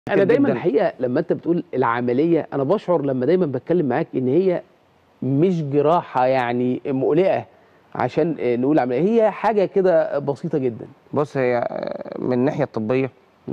انا دايما جداً. الحقيقه لما انت بتقول العمليه انا بشعر لما دايما بتكلم معاك ان هي مش جراحه يعني مقلقه عشان آه، نقول عمليه هي حاجه كده بسيطه جدا بص هي آه، من الناحيه الطبيه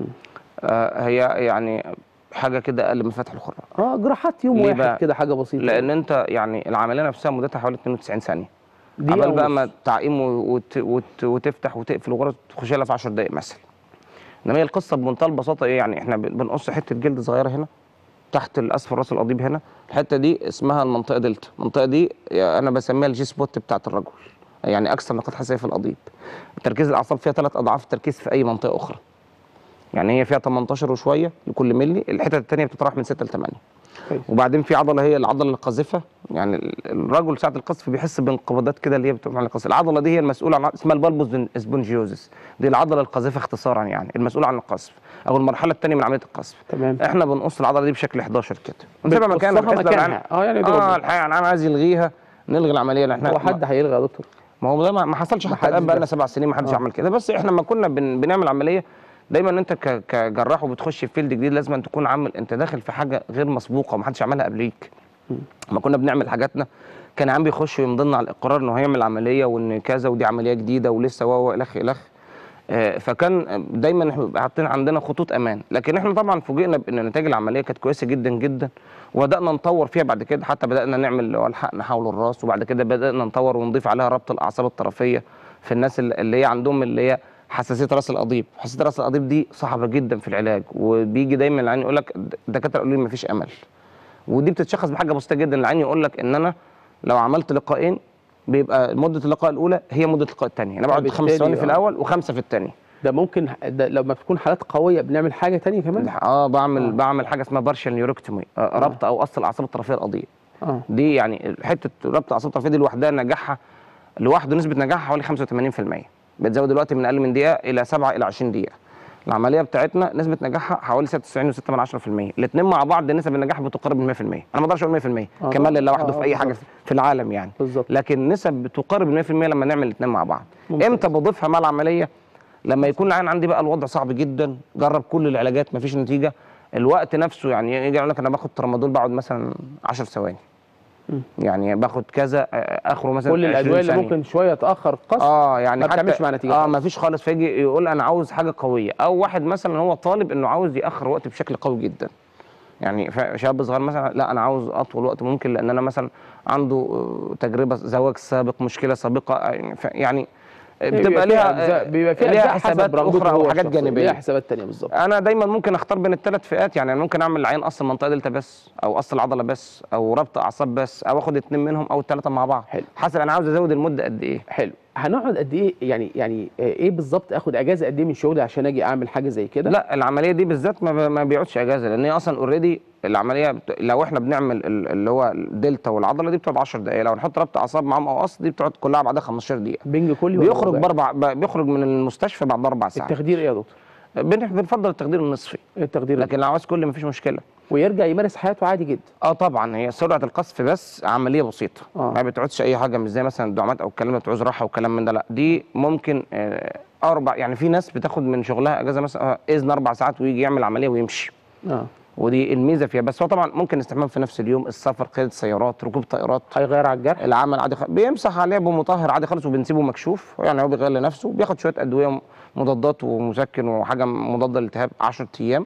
آه، هي يعني حاجه كده اقل من فتح الخراج اه جراحات يوم ليه واحد بقى؟ كده حاجه بسيطه لان انت يعني العمليه نفسها مدتها حوالي 92 ثانيه دقيقة عمال بقى ونص. ما تعقيم وت... وت... وتفتح وتقفل وغيره تخش لها في 10 دقائق مثلا انما هي القصه بمنتهى البساطه ايه يعني احنا بن- بنقص حته جلد صغيره هنا تحت الاسفل راس القضيب هنا الحته دي اسمها المنطقه دلتا المنطقه دي انا بسميها الجي سبوت بتاعت الرجل يعني اكثر نقاط حساسيه في القضيب تركيز الاعصاب فيها ثلاث اضعاف التركيز في اي منطقه اخرى يعني هي فيها 18 وشويه لكل ملي الحتت الثانيه بتتراوح من 6 ل 8 كويس. وبعدين في عضله هي العضله القاذفه يعني ال- الرجل ساعه القذف بيحس بانقباضات كده اللي هي بتبقى عن القذف العضله دي هي المسؤوله عن اسمها البالبوس اسبونجيوزس دي العضله القاذفه اختصارا يعني المسؤوله عن القذف او المرحله الثانيه من عمليه القذف تمام احنا بنقص العضله دي بشكل 11 كده ونسيبها مكانها بتقصها بحيث لو مكانها. العيان- اه يعني اه دول الحقيقه العيان عايز يلغيها نلغي العمليه اللي احنا هو حد هيلغى يا دكتور ما هو ده ما ما حصلش ما حتى الان حدش بقى لنا بس. سبع سنين ما حدش آه. عمل كده بس احنا لما كنا بن بنعمل عمليه دايما انت ك- كجراح وبتخش في فيلد جديد لازم أن تكون عامل انت داخل في حاجه غير مسبوقه وما حدش عملها قبليك لما كنا بنعمل حاجاتنا كان عم بيخش ويمضي لنا على الاقرار انه هيعمل عمليه وان كذا ودي عمليه جديده ولسه و و الخ الخ آه، فكان دايما احنا بيبقى حاطين عندنا خطوط امان لكن احنا طبعا فوجئنا بان نتائج العمليه كانت كويسه جدا جدا وبدانا نطور فيها بعد كده حتى بدانا نعمل اللي هو الحقن حول الراس وبعد كده بدانا نطور ونضيف عليها ربط الاعصاب الطرفيه في الناس اللي- اللي هي عندهم اللي هي حساسيه راس القضيب حساسيه راس القضيب دي صعبه جدا في العلاج وبيجي دايما العيان يقول لك الدكاتره يقولوا لي مفيش امل ودي بتتشخص بحاجه بسيطه جدا العيان يقول لك ان انا لو عملت لقاءين بيبقى مده اللقاء الاولى هي مده اللقاء الثانيه انا بقعد خمس فبالتالي ثواني في آه. الاول وخمسه في الثانيه ده ممكن ده لما بتكون حالات قويه بنعمل حاجه تانية كمان اه بعمل آه. آه. بعمل حاجه اسمها بارشال نيوروكتومي آه ربط او قص الاعصاب الطرفيه القضيه اه دي يعني حته ربط الاعصاب الطرفيه دي لوحدها نجاحها لوحده نسبه نجاحها حوالي 85% بتزود الوقت من اقل من دقيقه الى 7 الى 20 دقيقه العمليه بتاعتنا نسبه نجاحها حوالي 96.6% الاثنين مع بعض نسب النجاح بتقارب من 100% انا ما اقدرش اقول 100% آه. كمال لله وحده آه، في اي حاجه بالظبط. في العالم يعني بالظبط لكن نسب بتقارب ال 100% لما نعمل الاثنين مع بعض ممتاز. امتى بضيفها مع العمليه لما يكون العيان عندي بقى الوضع صعب جدا جرب كل العلاجات مفيش نتيجه الوقت نفسه يعني يجي يقول لك انا باخد ترامادول بقعد مثلا 10 ثواني مم. يعني باخد كذا آه، اخره مثلا كل 20 الادويه اللي ثانية. ممكن شويه تاخر قص اه يعني ما حتى بتعملش مع نتيجة اه خالص. ما فيش خالص فيجي يقول انا عاوز حاجه قويه او واحد مثلا هو طالب انه عاوز ياخر وقت بشكل قوي جدا يعني ف- شاب صغير مثلا لا انا عاوز اطول وقت ممكن لان انا مثلا عنده آه، تجربه زواج سابق مشكله سابقه آه، يعني ف- يعني بتبقى ليها أجزاء- بيبقى فيها ليها أجزاء حسب حسابات رغبته اخرى هو او حاجات الشخصية. ليها جانبيه حسابات تانية بالظبط انا دايما ممكن اختار بين الثلاث فئات يعني أنا ممكن اعمل العين قص المنطقه دلتا بس او قص العضله بس او ربط اعصاب بس او اخد اتنين منهم او الثلاثه مع بعض حلو. حسب انا عاوز ازود المده قد ايه حلو هنقعد قد ايه يعني يعني آه، ايه بالظبط اخد اجازه قد ايه من شغلي عشان اجي اعمل حاجه زي كده لا العمليه دي بالذات ما, ب- ما بيقعدش اجازه لان هي اصلا اوريدي العمليه بت... لو احنا بنعمل ال- اللي هو الدلتا والعضله دي بتقعد 10 دقائق لو نحط ربط اعصاب معاهم او قص دي بتقعد كلها بعدها 15 دقيقه بنج كلي ولا بيخرج رباعي؟ باربع ب- بيخرج من المستشفى بعد اربع ساعات التخدير ايه يا دكتور بن- بنفضل التخدير النصفي إيه التخدير لكن لو عاوز كل مفيش مشكله ويرجع يمارس حياته عادي جدا اه طبعا هي سرعه القذف بس عمليه بسيطه آه. ما بتقعدش اي حاجه مش زي مثلا الدعامات او الكلام اللي بتعوز راحه وكلام من ده لا دي ممكن آه، اربع يعني في ناس بتاخد من شغلها اجازه مثلا آه، اذن اربع ساعات ويجي يعمل عمليه ويمشي اه ودي الميزه فيها بس هو طبعا ممكن استحمام في نفس اليوم السفر قياده سيارات ركوب طائرات هيغير على الجرح العمل عادي خ... بيمسح عليه بمطهر عادي خالص وبنسيبه مكشوف يعني هو بيغير لنفسه بياخد شويه ادويه مضادات ومسكن وحاجه مضاده للالتهاب 10 ايام